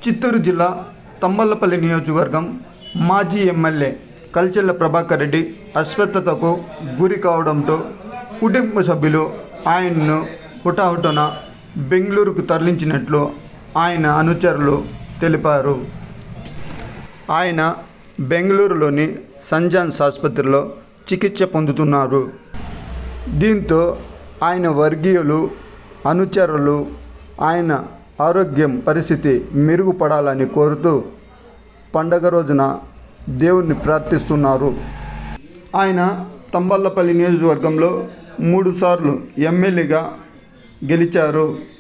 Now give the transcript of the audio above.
చిత్తూరు జిల్లా తమ్మల్లపల్లి నియోజకవర్గం మాజీ ఎమ్మెల్యే కల్చెల్ల ప్రభాకర్ రెడ్డి అస్వస్థతకు గురి కావడంతో కుటుంబ సభ్యులు ఆయన్ను హుటాహుటన బెంగళూరుకు తరలించినట్లు ఆయన అనుచరులు తెలిపారు ఆయన బెంగళూరులోని సంజాన్స్ ఆసుపత్రిలో చికిత్స పొందుతున్నారు దీంతో ఆయన వర్గీయులు అనుచరులు ఆయన ఆరోగ్యం పరిస్థితి మెరుగుపడాలని కోరుతూ పండగ రోజున దేవుణ్ణి ప్రార్థిస్తున్నారు ఆయన తంబల్లపల్లి నియోజకవర్గంలో మూడుసార్లు ఎమ్మెల్యేగా గెలిచారు